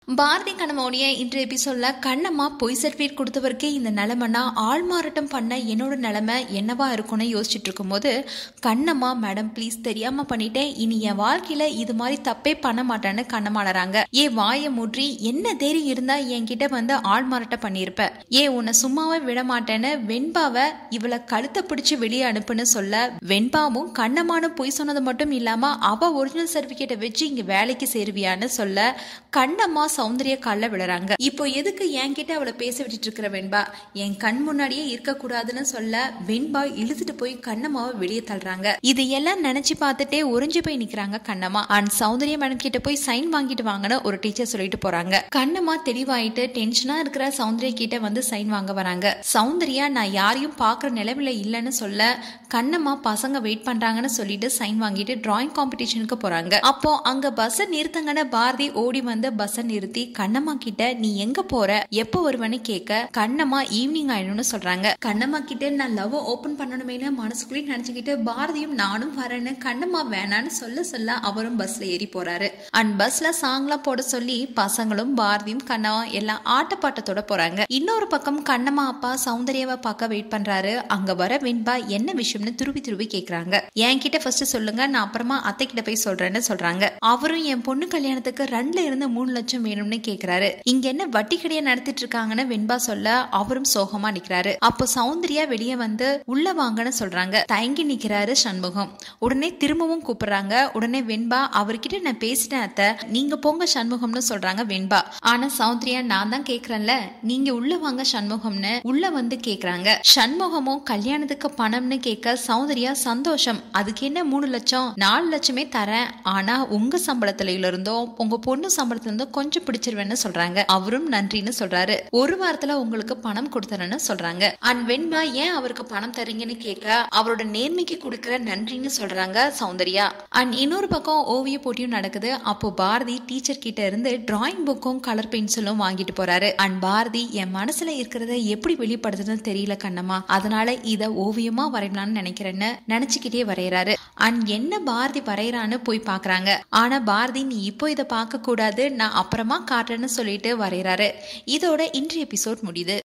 பாரதி கண்ணம்மாவுடைய இன்றைய எபிசோட்ல கண்ணம்மா பொய் சர்டிஃபிகேட் கொடுத்தவருக்கே இந்த நிலைமைனா ஆள் மாறாட்டம் பண்ண என்னோட நிலைமை என்னவா இருக்கும்னு யோசிச்சுட்டு இருக்கும்போது கண்ணம்மா மேடம் ப்ளீஸ் தெரியாம பண்ணிட்டேன் இனி என் வாழ்க்கையில இது மாதிரி தப்பே பண்ண மாட்டேன்னு கண்ணமாடுறாங்க ஏ வாயை மூற்றி என்ன தைரியம் இருந்தா என்கிட்ட வந்து ஆள் மாறாட்டம் பண்ணியிருப்ப ஏ உன்னை சும்மாவே விட மாட்டேன்னு வெண்பாவை இவளை கழுத்தை பிடிச்சு வெளியே அனுப்புன்னு சொல்ல வெண்பாவும் கண்ணம்மானு பொய் சொன்னது மட்டும் இல்லாம அவ ஒரிஜினல் சர்டிபிகேட்டை வச்சு இங்க வேலைக்கு சேருவியான்னு சொல்ல கண்ணம்மா சௌந்தரிய காலில் விழுறாங்க இப்போ எதுக்கு என்கிட்ட அவளை பேச விட்டுட்டு இருக்கிற வெண்பா என் கண் முன்னாடியே இருக்கக்கூடாதுன்னு சொல்ல வெண்பா இழுத்துட்டு போய் கண்ணம்மாவை வெளியே தள்ளுறாங்க இது எல்லாம் நினைச்சு பார்த்துட்டே உறிஞ்சு போய் நிக்கிறாங்க கண்ணம்மா அண்ட் சௌந்தர்யா மேடம் கிட்ட போய் சைன் வாங்கிட்டு வாங்கன்னு ஒரு டீச்சர் சொல்லிட்டு போறாங்க கண்ணம்மா தெளிவாயிட்டு டென்ஷனா இருக்கிற சௌந்தர்யா கிட்ட வந்து சைன் வாங்க வராங்க சௌந்தர்யா நான் யாரையும் பாக்குற நிலைமையில இல்லைன்னு சொல்ல கண்ணம்மா பசங்க வெயிட் பண்றாங்கன்னு சொல்லிட்டு சைன் வாங்கிட்டு டிராயிங் காம்படிஷனுக்கு போறாங்க அப்போ அங்க பஸ்ஸை நிறுத்தங்கன்னு பாரதி ஓடி வந்து பஸ்ஸை நிறுத்தி கண்ணம்மா கிட்ட நீ எங்க போற எப்போ வருவன்னு கேட்க கண்ணம்மா ஈவினிங் ஆயிடும்னு சொல்றாங்க கண்ணம்மா கிட்ட நான் லவ் ஓபன் பண்ணணுமேனு மனசுக்குள்ளே நினைச்சுக்கிட்டு பாரதியும் நானும் வரேன்னு கண்ணம்மா வேணான்னு சொல்ல சொல்ல அவரும் பஸ்ல ஏறி போறாரு அண்ட் பஸ்ல சாங்லாம் போட சொல்லி பசங்களும் பாரதியும் கண்ணம்மா எல்லாம் ஆட்டப்பாட்டத்தோட போறாங்க இன்னொரு பக்கம் கண்ணம்மா அப்பா சௌந்தர்யாவை பார்க்க வெயிட் பண்றாரு அங்க வர வெண்பா என்ன விஷயம்னு துருவி துருவி கேக்குறாங்க என்கிட்ட ஃபர்ஸ்ட் சொல்லுங்க நான் அப்புறமா அத்தை கிட்ட போய் சொல்றேன்னு சொல்றாங்க அவரும் என் பொண்ணு கல்யாணத்துக்கு ரெண்டுல இருந்து மூணு லட்சம் வேணும்னு கேக்குறாரு இங்க என்ன வட்டி கடையா நடத்திட்டு இருக்காங்கன்னு வெண்பா சொல்ல அவரும் சோகமா நிக்கிறாரு அப்போ சௌந்தர்யா வெளியே வந்து உள்ள வாங்கன்னு சொல்றாங்க தயங்கி நிக்கிறாரு சண்முகம் உடனே திரும்பவும் கூப்பிடுறாங்க உடனே வெண்பா அவர்கிட்ட நான் பேசிட்டேன் அத்தை நீங்க போங்க சண்முகம்னு சொல்றாங்க வெண்பா ஆனா சௌந்தர்யா நான் தான் கேக்குறேன்ல நீங்க உள்ள வாங்க சண்முகம்னு உள்ள வந்து கேக்குறாங்க சண்முகமும் கல்யாணத்துக்கு பணம்னு கேட்க சௌந்தர்யா சந்தோஷம் அதுக்கு என்ன மூணு லட்சம் நாலு லட்சமே தரேன் ஆனா உங்க சம்பளத்துல இருந்தோ உங்க பொண்ணு சம்பளத்துல இருந்தோ கொஞ்சம் பிடிச்சிருவேன்னு சொல்றாங்க அவரும் நன்றின்னு சொல்றாரு ஒரு வாரத்துல உங்களுக்கு பணம் கொடுத்துறேன்னு சொல்றாங்க அண்ட் வெண்பா ஏன் அவருக்கு பணம் தரீங்கன்னு கேட்க அவரோட நேர்மைக்கு கொடுக்கிற நன்றின்னு சொல்றாங்க சௌந்தர்யா அண்ட் இன்னொரு பக்கம் ஓவிய போட்டியும் நடக்குது அப்போ பாரதி டீச்சர் கிட்ட இருந்து டிராயிங் புக்கும் கலர் பென்சிலும் வாங்கிட்டு போறாரு அண்ட் பாரதி என் மனசுல இருக்கிறத எப்படி வெளிப்படுத்துதுன்னு தெரியல கண்ணம்மா அதனால இத ஓவியமா வரையலாம்னு நினைக்கிறேன்னு நினைச்சுக்கிட்டே வரையறாரு அண்ட் என்ன பாரதி வரையறான்னு போய் பாக்குறாங்க ஆனா பாரதி நீ இப்போ இதை பார்க்க கூடாது நான் அப்புறமா காட்டுறேன்னு சொல்லிட்டு வரையறாரு இதோட இன்றைய எபிசோட் முடியுது